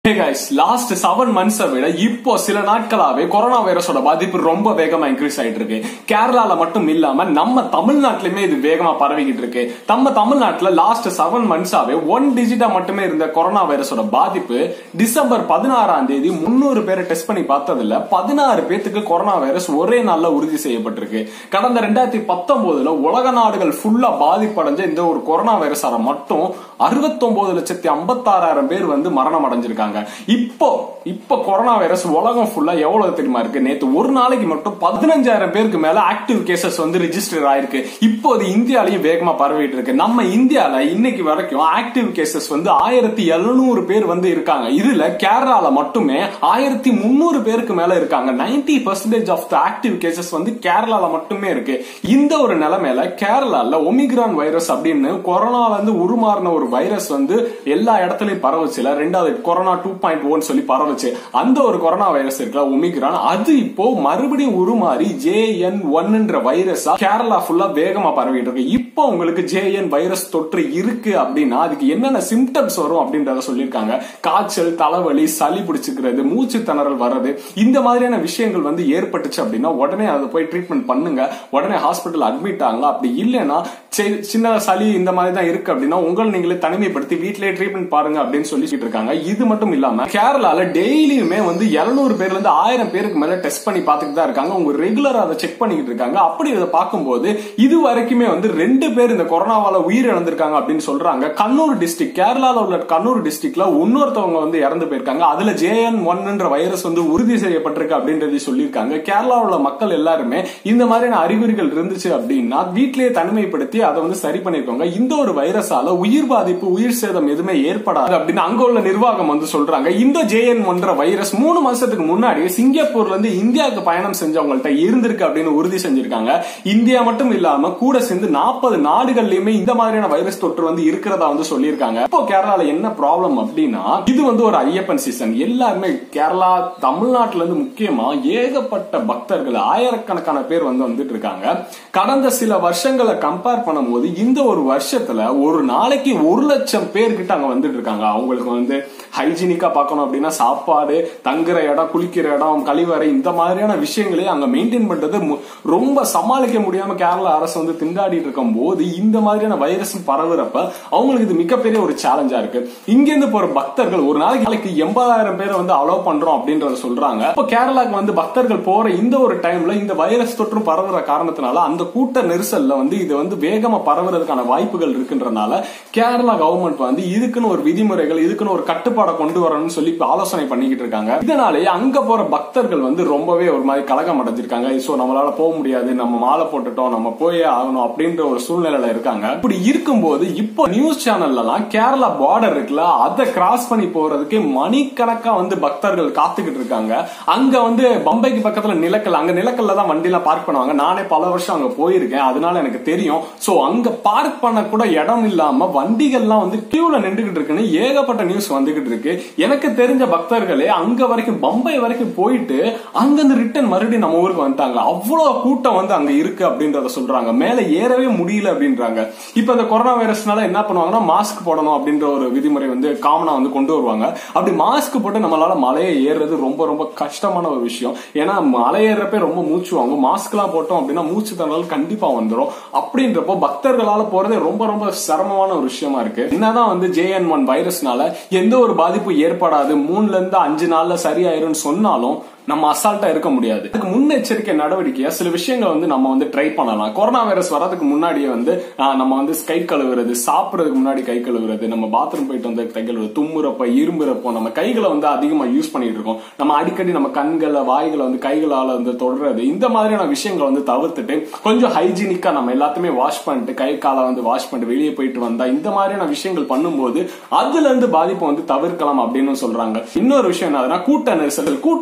ஹே guys last seven மந்த்ஸை விட இப்போ சில நாட்களாவே கொரோனா வைரஸோட பாதிப்பு ரொம்ப வேகமா இன்க்ரீஸ் ஆயிட்டு இருக்கு கேரளால மட்டும் இல்லாம நம்ம தமிழ்நாட்டிலுமே இது வேகமா பரவிக்கிட்டு இருக்கு நம்ம தமிழ்நாட்டுல லாஸ்ட் செவன் மந்த்ஸாவே ஒன் டிஜிட்டா மட்டுமே இருந்த கொரோனா வைரஸோட பாதிப்பு டிசம்பர் பதினாறாம் தேதி முன்னூறு பேரை டெஸ்ட் பண்ணி பார்த்ததுல பதினாறு பேத்துக்கு கொரோனா வைரஸ் ஒரே நாள்ல உறுதி செய்யப்பட்டிருக்கு கடந்த ரெண்டாயிரத்தி பத்தொன்பதுல உலக நாடுகள் ஃபுல்லா பாதிப்படைஞ்ச இந்த ஒரு கொரோனா வைரஸால மட்டும் அறுபத்தொன்பது லட்சத்தி ஐம்பத்தாறாயிரம் பேர் வந்து மரணம் அடைஞ்சிருக்காங்க இப்போ இப்போ கொரோனா வைரஸ் உலகம் ஃபுல்லா எவ்வளவு தெரியுமா இருக்கு நேத்து ஒரு நாளைக்கு மட்டும் பதினஞ்சாயிரம் பேருக்கு மேல ஆக்டிவ் கேசஸ் வந்து ரிஜிஸ்டர் ஆயிருக்கு இப்போ அது இந்தியாலயும் வேகமா பரவிட்டு இருக்கு நம்ம இந்தியால இன்னைக்கு வரைக்கும் ஆக்டிவ் கேசஸ் வந்து ஆயிரத்தி எழுநூறு பேர் வந்து இருக்காங்க இதுல கேரளால மட்டுமே ஆயிரத்தி முன்னூறு பேருக்கு மேல இருக்காங்க ninety percentage of the active cases வந்து கேரளால மட்டுமே இருக்கு இந்த ஒரு நிலைமையில கேரளால ஒமிக்ரான் வைரஸ் அப்படின்னு கொரோனால இருந்து உருமாறின ஒரு வைரஸ் வந்து எல்லா இடத்துலயும் பரவுச்சுல ரெண்டாவது கொரோனா டூ பாயிண்ட் ஒன் சொல்லி பரவுச்சு அந்த ஒரு கொரோனா வைரஸ் இருக்குல்ல ஒமிக்ரான் அது இப்போ மறுபடியும் உருமாறி ஜேஎன் ஒன்ன்ற வைரஸா கேரளா ஃபுல்லா வேகமா பரவிட்டு இருக்கு இப்போ உங்களுக்கு ஜேஎன் வைரஸ் தொற்று இருக்கு அப்படின்னா அதுக்கு என்னென்ன சிம்டம்ஸ் வரும் அப்படின்றத சொல்லியிருக்காங்க காய்ச்சல் தலைவலி சளி பிடிச்சுக்கிறது மூச்சு திணறல் வர்றது இந்த மாதிரியான விஷயங்கள் வந்து ஏற்பட்டுச்சு அப்படின்னா உடனே அதை போய் ட்ரீட்மெண்ட் பண்ணுங்க உடனே ஹாஸ்பிட்டல் அட்மிட் ஆகுங்க அப்படி இல்லைன்னா சரி, சின்ன சளி இந்த மாதிரி தான் இருக்கு அப்படின்னா உங்களை நீங்களே தனிமைப்படுத்தி வீட்லயே ட்ரீட்மெண்ட் பாருங்க அப்படின்னு சொல்லிட்டு இருக்காங்க இது மட்டும் இல்லாம கேரளால டெய்லியுமே வந்து 700 பேர்ல இருந்து ஆயிரம் பேருக்கு மேல டெஸ்ட் பண்ணி பார்த்துட்டு தான் இருக்காங்க அவங்க ரெகுலரா அதை செக் பண்ணிக்கிட்டு இருக்காங்க அப்படி இதை பார்க்கும்போது இது வரைக்குமே வந்து ரெண்டு பேர் இந்த கொரோனாவால உயிர் இழந்திருக்காங்க அப்படின்னு சொல்றாங்க கண்ணூர் டிஸ்ட்ரிக்ட் கேரளால உள்ள கண்ணூர் டிஸ்ட்ரிக்ட்ல இன்னொருத்தவங்க வந்து இறந்து போயிருக்காங்க அதுல ஜேஎன் ஒன்ன்ற வைரஸ் வந்து உறுதி செய்யப்பட்டிருக்கு அப்படின்றத சொல்லியிருக்காங்க கேரளாவில் உள்ள மக்கள் எல்லாருமே இந்த மாதிரியான அறிகுறிகள் இருந்துச்சு அப்படின்னா வீட்டிலேயே தனிமைப்படுத்தி அதை வந்து சரி பண்ணிருக்காங்க இந்த ஒரு வைரஸால உயிர் பாதிப்பு உயிர் சேதம் எதுவுமே ஏற்படாது அப்படின்னு அங்க உள்ள நிர்வாகம் வந்து சொல்றாங்க இந்த ஜேஎன் ஒன்ற வைரஸ் மூணு மாசத்துக்கு முன்னாடி சிங்கப்பூர்ல இருந்து இந்தியாவுக்கு பயணம் செஞ்சவங்கள்ட்ட இருந்திருக்கு அப்படின்னு உறுதி செஞ்சிருக்காங்க இந்தியா மட்டும் இல்லாம கூட சேர்ந்து நாற்பது நாடுகள்லயுமே இந்த மாதிரியான வைரஸ் தொற்று வந்து இருக்கிறதா வந்து சொல்லியிருக்காங்க இப்போ கேரளால என்ன ப்ராப்ளம் அப்படின்னா இது வந்து ஒரு ஐயப்பன் சீசன் எல்லாருமே கேரளா தமிழ்நாட்டுல இருந்து முக்கியமா ஏகப்பட்ட பக்தர்கள் ஆயிரக்கணக்கான பேர் வந்து வந்துட்டு இருக்காங்க கடந்த சில வருஷங்களை கம்பேர் பண்ணும்போது இந்த ஒரு வருஷத்துல ஒரு நாளைக்கு ஒரு லட்சம் பேர் கிட்ட அங்க வந்துட்டு இருக்காங்க அவங்களுக்கு வந்து ஹைஜீனிக்கா பார்க்கணும் அப்படின்னா சாப்பாடு தங்குற இடம் குளிக்கிற இடம் கழிவறை இந்த மாதிரியான விஷயங்களே அங்க மெயின்டைன் பண்றது மு- ரொம்ப சமாளிக்க முடியாம கேரளா அரசு வந்து திண்டாடிட்டு இருக்கும் போது இந்த மாதிரியான வைரஸ் பரவுறப்ப அவங்களுக்கு இது மிகப்பெரிய ஒரு சேலஞ்சா இருக்கு இங்க இருந்து போற பக்தர்கள் ஒரு நாளைக்கு நாளைக்கு எண்பதாயிரம் பேரை வந்து அலோவ் பண்றோம் அப்படின்றத சொல்றாங்க இப்போ கேரளாக்கு வந்து பக்தர்கள் போற இந்த ஒரு டைம்ல இந்த வைரஸ் தொற்று பரவுற காரணத்தினால அந்த கூட்ட நெரிசல்ல வந்து இது வந்து வேகமா பரவுறதுக்கான வாய்ப்புகள் இருக்குன்றனால கேரளா கவர்மெண்ட் வந்து இதுக்குன்னு ஒரு விதிமுறைகள் இதுக்குன்னு ஒரு கட்டுப்பாடை கொண்டு வரணும்னு சொல்லி இப்ப ஆலோசனை பண்ணிக்கிட்டு இருக்காங்க இதனாலேயே அங்க போற பக்தர்கள் வந்து ரொம்பவே ஒரு மாதிரி கலகம் அடைஞ்சிருக்காங்க சோ நம்மளால போக முடியாது நம்ம மாலை போட்டுட்டோம் நம்ம போயே ஆகணும் அப்படின்ற ஒரு சூழ்நிலையில இருக்காங்க இப்படி இருக்கும்போது இப்போ நியூஸ் சேனல்லலாம் கேரளா பார்டர் இருக்குல்ல அதை கிராஸ் பண்ணி போறதுக்கு மணிக்கணக்கா வந்து பக்தர்கள் காத்துக்கிட்டு இருக்காங்க அங்க வந்து பம்பைக்கு பக்கத்துல நிலக்கல் அங்க நிலக்கல்ல தான் வண்டி எல்லாம் பார்க் பண்ணுவாங்க நானே பல வருஷம் அங்க போயிருக்கேன் அதனால எனக்கு தெரியும் சோ அங்க பார்க் பண்ண கூட இடம் இல்லாம வண்டிகள்லாம் வந்து கியூல நின்றுகிட்டு இருக்குன்னு ஏகப்பட்ட நியூஸ் வந்துகிட்டு இருக்கு எனக்கு தெரிஞ்ச பக்தர்களே அங்க வரைக்கும் பம்பை வரைக்கும் போயிட்டு அங்க இருந்து ரிட்டர்ன் மறுபடியும் நம்ம ஊருக்கு வந்துட்டாங்க அவ்வளவு கூட்டம் வந்து அங்க இருக்கு அப்படின்றத சொல்றாங்க மேல ஏறவே முடியல அப்படின்றாங்க இப்ப இந்த கொரோனா வைரஸ்னால என்ன பண்ணுவாங்கன்னா மாஸ்க் போடணும் அப்படின்ற ஒரு விதிமுறை வந்து காமனா வந்து கொண்டு வருவாங்க அப்படி மாஸ்க் போட்டு நம்மளால மலையை ஏறுறது ரொம்ப ரொம்ப கஷ்டமான ஒரு விஷயம் ஏன்னா மலை ஏறப்ப ரொம்ப மூச்சு வாங்கும் மாஸ்க் எல்லாம் போட்டோம் அப்படின்னா மூச்சு திணறல் கண்டிப்பா வந்துரும் அப்படின்றப்போ பக்தர்களால போறதே ரொம்ப ரொம்ப சிரமமான ஒரு விஷயமா இருக்கு என்னதான் வந்து ஜேஎன் ஒன் வைரஸ்னால எந்த ஒரு பாதிப்பு ஏற்படாது மூணுல இருந்து அஞ்சு நாள்ல சரியாயிரும்னு சொன்னாலும் நம்ம அசால்ட்டா இருக்க முடியாது அதுக்கு முன்னெச்சரிக்கை நடவடிக்கையா சில விஷயங்கள் வந்து நம்ம வந்து ட்ரை பண்ணலாம் கொரோனா வைரஸ் வரதுக்கு முன்னாடியே வந்து ஆஹ், நம்ம வந்து கை கழுவுறது சாப்பிடுறதுக்கு முன்னாடி கை கழுவுறது நம்ம பாத்ரூம் போயிட்டு வந்து கை கழுவுறது தும்முறப்ப இரும்புறப்போ நம்ம கைகளை வந்து அதிகமா யூஸ் பண்ணிட்டு இருக்கோம் நம்ம அடிக்கடி நம்ம கண்களை வாய்களை வந்து கைகளால வந்து தொடர்றது இந்த மாதிரியான விஷயங்களை வந்து தவிர்த்துட்டு கொஞ்சம் ஹைஜீனிக்கா நம்ம எல்லாத்தையுமே வாஷ் பண்ணிட்டு கை காலை வந்து வாஷ் பண்ணிட்டு வெளியே போயிட்டு வந்தா இந்த மாதிரியான விஷயங்கள் பண்ணும்போது அதுல இருந்து பாதிப்பு வந்து தவிர்க்கலாம் அப்படின்னு சொல்றாங்க இன்னொரு விஷயம் என்னதுன்னா கூட்ட நெரிசல் கூட்டம் அதிகமா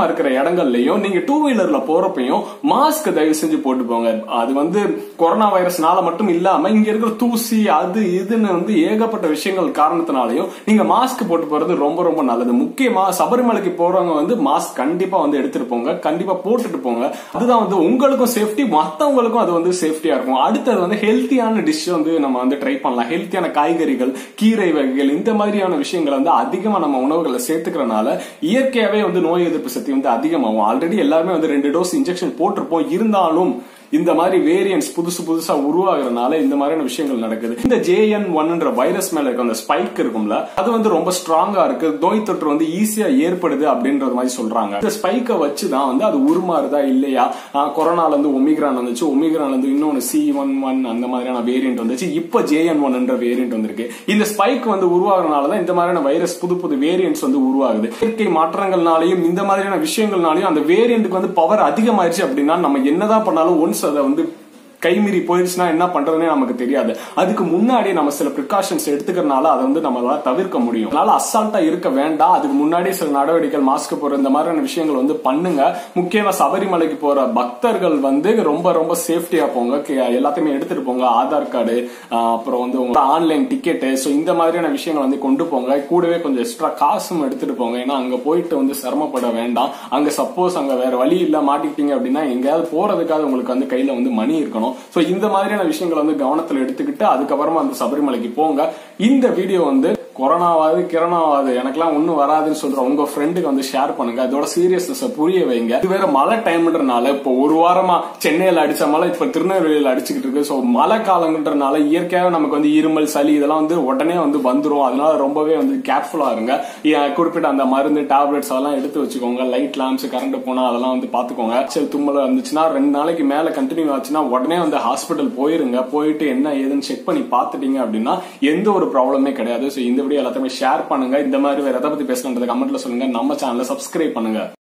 அதிகமா இருக்கிற இடங்கள்லயும் நீங்க டூ வீலர்ல போறப்பையும் மாஸ்க் தயவு செஞ்சு போட்டு போங்க அது வந்து கொரோனா வைரஸ்னால மட்டும் இல்லாம இங்க இருக்கிற தூசி அது இதுன்னு வந்து ஏகப்பட்ட விஷயங்கள் காரணத்தினாலையும் நீங்க மாஸ்க் போட்டு போறது ரொம்ப ரொம்ப நல்லது முக்கியமா சபரிமலைக்கு போறவங்க வந்து மாஸ்க் கண்டிப்பா வந்து எடுத்துட்டு போங்க கண்டிப்பா போட்டுட்டு போங்க அதுதான் வந்து உங்களுக்கும் சேஃப்டி மத்தவங்களுக்கும் அது வந்து சேஃப்டியா இருக்கும் அடுத்தது வந்து ஹெல்த்தியான டிஷ் வந்து நம்ம வந்து ட்ரை பண்ணலாம் ஹெல்த்தியான காய்கறிகள் கீரை வகைகள் இந்த மாதிரியான விஷயங்களை வந்து அதிகமா நம்ம உணவுகளை சேர்த்துக்கிறனால இயற்கையாவே வந்து நோய் எதிர்ப்பு சக்தி வந்து அதிகமாகும் ஆல்ரெடி எல்லாருமே வந்து ரெண்டு டோஸ் இன்ஜெக்ஷன் போட்டிருப்போம் இருந்தாலும் இந்த மாதிரி வேரியன்ஸ் புதுசு புதுசா உருவாகிறதுனால இந்த மாதிரியான விஷயங்கள் நடக்குது இந்த ஜேஎன் ஒன்ன்ற வைரஸ் மேல இருக்க அந்த ஸ்பைக் இருக்கும்ல அது வந்து ரொம்ப ஸ்ட்ராங்கா இருக்கு நோய் தொற்று வந்து ஈஸியா ஏற்படுது அப்படின்றது மாதிரி சொல்றாங்க இந்த ஸ்பைக்கை வச்சுதான் வந்து அது உருமாறுதா இல்லையா கொரோனால இருந்து ஒமிக்ரான் வந்துச்சு ஒமிக்ரான் வந்து இன்னொன்னு சி ஒன் ஒன் அந்த மாதிரியான வேரியன்ட் வந்துச்சு இப்ப ஜேஎன் ஒன் என்ற வேரியன்ட் வந்திருக்கு இந்த ஸ்பைக் வந்து உருவாகிறதுனாலதான் இந்த மாதிரியான வைரஸ் புது புது வேரியன்ட்ஸ் வந்து உருவாகுது இயற்கை மாற்றங்கள்னாலையும் இந்த மாதிரியான விஷயங்கள்னாலையும் அந்த வேரியன்ட்டுக்கு வந்து பவர் அதிகமாயிருச்சு அப்படின்னா நம்ம என்னதான் பண்ணாலும் ஒன்ஸ் அதை வந்து கைமீறி போயிடுச்சுன்னா என்ன பண்றதுனே நமக்கு தெரியாது அதுக்கு முன்னாடி நம்ம சில ப்ரிகாஷன்ஸ் எடுத்துக்கிறனால அதை வந்து நம்மளால தவிர்க்க முடியும் அதனால அசால்ட்டா இருக்க வேண்டாம் அதுக்கு முன்னாடி சில நடவடிக்கைகள் மாஸ்க் போற இந்த மாதிரியான விஷயங்கள் வந்து பண்ணுங்க முக்கியமா சபரிமலைக்கு போற பக்தர்கள் வந்து ரொம்ப ரொம்ப சேஃப்டியா போங்க எல்லாத்தையுமே எடுத்துட்டு போங்க ஆதார் கார்டு அப்புறம் வந்து உங்க ஆன்லைன் டிக்கெட்டு ஸோ இந்த மாதிரியான விஷயங்கள் வந்து கொண்டு போங்க கூடவே கொஞ்சம் எக்ஸ்ட்ரா காசும் எடுத்துட்டு போங்க ஏன்னா அங்க போயிட்டு வந்து சிரமப்பட வேண்டாம் அங்க சப்போஸ் அங்க வேற வழி இல்ல மாட்டிக்கிட்டீங்க அப்படின்னா எங்கேயாவது போறதுக்காக உங்களுக்கு வந்து கையில வந்து மணி இருக்கணும் சோ இந்த மாதிரியான விஷயங்களை வந்து கவனத்துல எடுத்துக்கிட்டு அதுக்கப்புறமா அந்த சபரிமலைக்கு போங்க இந்த வீடியோ வந்து கொரோனாவாது கிரணாவாது எனக்கெல்லாம் ஒன்னும் வராதுன்னு சொல்ற உங்க ஃப்ரெண்டுக்கு வந்து ஷேர் பண்ணுங்க அதோட சீரியஸ்னஸ் புரிய வைங்க இது வேற மழை டைம்ன்றனால இப்போ ஒரு வாரமா சென்னையில அடிச்ச மழை இப்ப திருநெல்வேலியில அடிச்சுக்கிட்டு இருக்கு சோ மழை காலங்கன்றனால இயற்கையாக நமக்கு வந்து இருமல் சளி இதெல்லாம் வந்து உடனே வந்து வந்துரும் அதனால ரொம்பவே வந்து கேர்ஃபுல்லா இருங்க குறிப்பிட்ட அந்த மருந்து டேப்லெட்ஸ் அதெல்லாம் எடுத்து வச்சுக்கோங்க லைட் லாம்ப்ஸ் கரண்ட் போனா அதெல்லாம் வந்து பாத்துக்கோங்க சரி தும்மல் வந்துச்சுன்னா ரெண்டு நாளைக்கு மேல கண்டினியூ ஆச்சுன்னா உடனே வந்து ஹாஸ்பிட்டல் போயிருங்க போயிட்டு என்ன ஏதுன்னு செக் பண்ணி பாத்துட்டீங்க அப்படின்னா எந்த ஒரு ப்ராப்ளமே கிடையாது ஸோ இந்த வீடியோ எல்லாத்தையுமே ஷேர் பண்ணுங்க இந்த மாதிரி வேற எதை பத்தி பேசணுன்றத கமெண்ட்ல சொல்லுங்க நம்ம சேனலை சப்ஸ்கிரைப் பண்ணுங்க